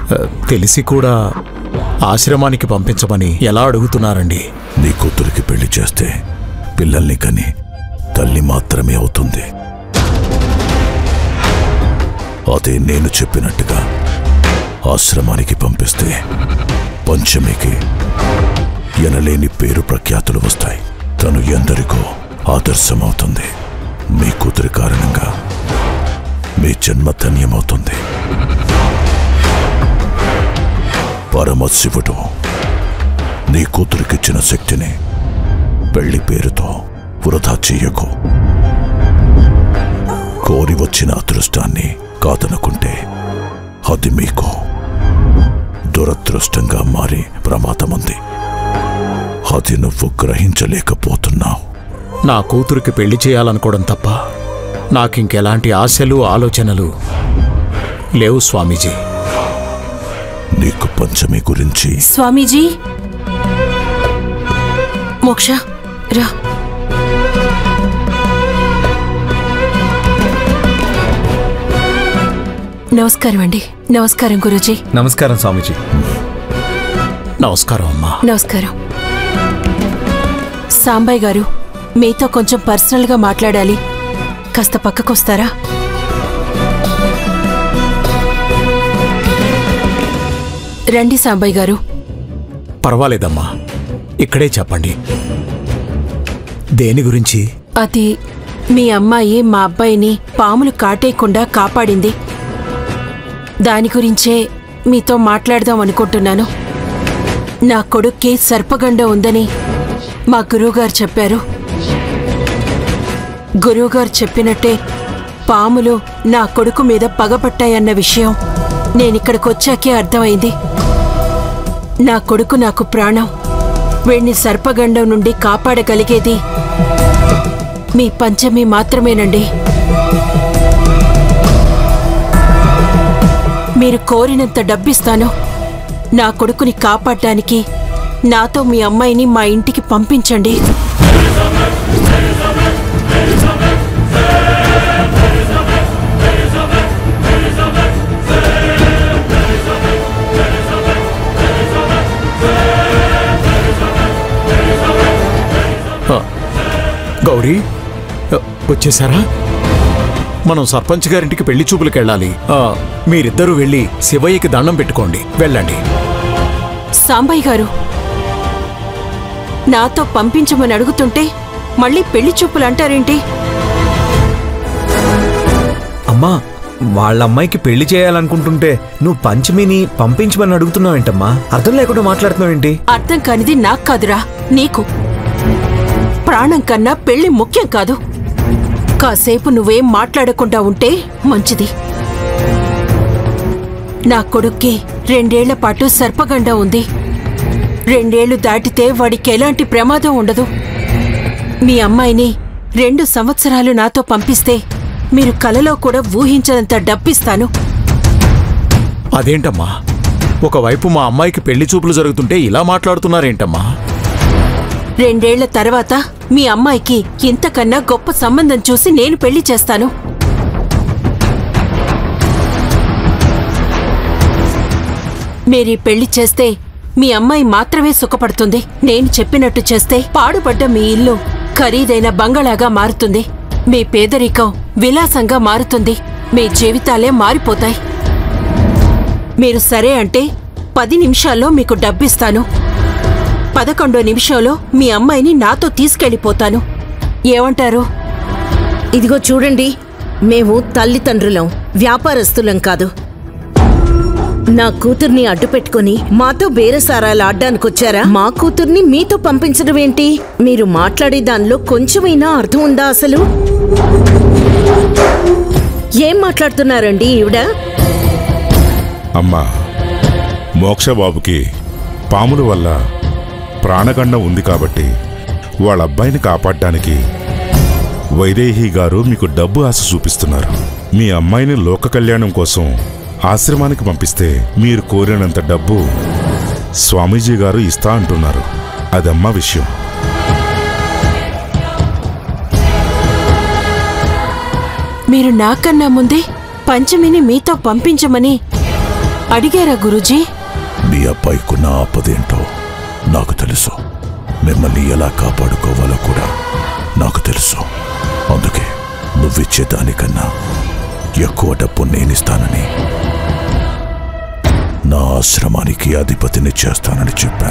ఆ, తెలిసి కూడా ఆశ్రమానికి పంపించమని ఎలా అడుగుతున్నారండి నీ కూతురికి పెళ్లి చేస్తే పిల్లల్ని కని తల్లి మాత్రమే అవుతుంది అదే నేను చెప్పినట్టుగా ఆశ్రమానికి పంపిస్తే పంచమికి ఎనలేని పేరు ప్రఖ్యాతులు వస్తాయి తను ఎందరికో ఆదర్శమవుతుంది మీ కూతురి కారణంగా మీ జన్మ ధన్యమవుతుంది పరమశివుడు నీ కూతురికిచ్చిన శక్తిని పెళ్లి పేరుతో వృధా చెయ్యకు కోరి వచ్చిన అదృష్టాన్ని కాదనుకుంటే అది మీకు దురదృష్టంగా మారి ప్రమాదముంది అది నువ్వు గ్రహించలేకపోతున్నావు నా కూతురికి పెళ్లి చేయాలనుకోవడం తప్ప నాకింకెలాంటి ఆశలు ఆలోచనలు లేవు స్వామీజీ నీకు పంచమి గురించి స్వామీజీ మోక్ష రా నమస్కారం అండి నమస్కారం గురూజీ నమస్కారం స్వామీజీ నమస్కారం అమ్మా నమస్కారం సాంబాయ్ గారు మీతో కొంచెం పర్సనల్గా మాట్లాడాలి కాస్త పక్కకొస్తారా రండి సాంబాయ్ గారు పర్వాలేదమ్మా ఇక్కడే చెప్పండి దేని గురించి అది మీ అమ్మాయి మా అబ్బాయిని పాములు కాటేయకుండా కాపాడింది దాని గురించే మీతో మాట్లాడదాం అనుకుంటున్నాను నా కొడుక్కి సర్పగండ ఉందని మా గురువుగారు చెప్పారు గురువుగారు చెప్పినట్టే పాములు నా కొడుకు మీద పగపట్టాయన్న విషయం నేనిక్కడికొచ్చాకే అర్థమైంది నా కొడుకు నాకు ప్రాణం వీణ్ణి సర్పగండం నుండి కాపాడగలిగేది మీ పంచమి మాత్రమేనండి మీరు కోరినంత డబ్బిస్తాను నా కొడుకుని కాపాడడానికి నాతో మీ అమ్మాయిని మా ఇంటికి పంపించండి ఆ, గౌరీ ఆ, వచ్చేసారా మనం సర్పంచ్ గారింటికి పెళ్లి చూపులకు వెళ్ళాలి ఆ, మీరిద్దరూ వెళ్ళి శివయ్యకి దండం పెట్టుకోండి వెళ్ళండి సాంబయ్య గారు నాతో పంపించమని అడుగుతుంటే మళ్ళీ పెళ్లి చూపులు అంటారేంటి అమ్మా వాళ్ళ అమ్మాయికి పెళ్లి చేయాలనుకుంటుంటే నువ్వు పంచమిని పంపించమని అడుగుతున్నావేంటమ్మా అర్థం లేకుండా మాట్లాడుతున్నావేంటి అర్థం కానిది నాకు కాదురా నీకు ప్రాణం కన్నా పెళ్లి ముఖ్యం కాదు కాసేపు నువ్వేం మాట్లాడకుండా ఉంటే మంచిది నా కొడుక్కి రెండేళ్ల పాటు సర్పగండ ఉంది రెండేళ్లు దాటితే వాడికి ఎలాంటి ప్రమాదం ఉండదు మీ అమ్మాయిని రెండు సంవత్సరాలు నాతో పంపిస్తే మీరు కలలో కూడా ఊహించనంత డబ్బిస్తాను అదేంటమ్మా ఒకవైపు మా అమ్మాయికి పెళ్లి చూపులు జరుగుతుంటే ఇలా మాట్లాడుతున్నారేంటమ్మా రెండేళ్ల తర్వాత మీ అమ్మాయికి ఇంతకన్నా గొప్ప సంబంధం చూసి నేను పెళ్లి చేస్తాను మీరీ పెళ్లి చేస్తే మీ అమ్మాయి మాత్రమే సుఖపడుతుంది నేను చెప్పినట్టు చేస్తే పాడుపడ్డ మీ ఇల్లు ఖరీదైన బంగళాగా మారుతుంది మీ పేదరికం విలాసంగా మారుతుంది మీ జీవితాలే మారిపోతాయి మీరు సరే అంటే పది నిమిషాల్లో మీకు డబ్బిస్తాను పదకొండో నిమిషంలో మీ అమ్మాయిని నాతో తీసుకెళ్ళిపోతాను ఏమంటారు ఇదిగో చూడండి మేము తల్లిదండ్రులం వ్యాపారస్తులం కాదు నా కూతుర్ని అడ్డు పెట్టుకుని మాతో బేరసారాలు ఆడ్డానికొచ్చారా మా కూతుర్ని మీతో పంపించడం ఏంటి మీరు మాట్లాడే దానిలో కొంచెమైనా అర్థం ఉందా అసలు ఏం మాట్లాడుతున్నారండి ఈవిడ అమ్మా మోక్షబాబుకి పాముల వల్ల ప్రాణగండం ఉంది కాబట్టి వాళ్ళ అబ్బాయిని కాపాడడానికి వైదేహి గారు మీకు డబ్బు ఆశ చూపిస్తున్నారు మీ అమ్మాయిని లోక కళ్యాణం కోసం ఆశ్రమానికి పంపిస్తే మీరు కోరినంత డబ్బు స్వామీజీ గారు ఇస్తా అంటున్నారు అదమ్మా విషయం మీరు నాకన్నా ముందే పంచమిని మీతో పంపించమని అడిగారా గురూజీ మీ అబ్బాయికున్న ఆపదేంటో నాకు తెలుసు మిమ్మల్ని ఎలా కాపాడుకోవాలో కూడా నాకు తెలుసు అందుకే నువ్విచ్చే దానికన్నా ఎక్కువ డబ్బు నేనిస్తానని నా ఆశ్రమానికి అధిపతిని చేస్తానని చెప్పాను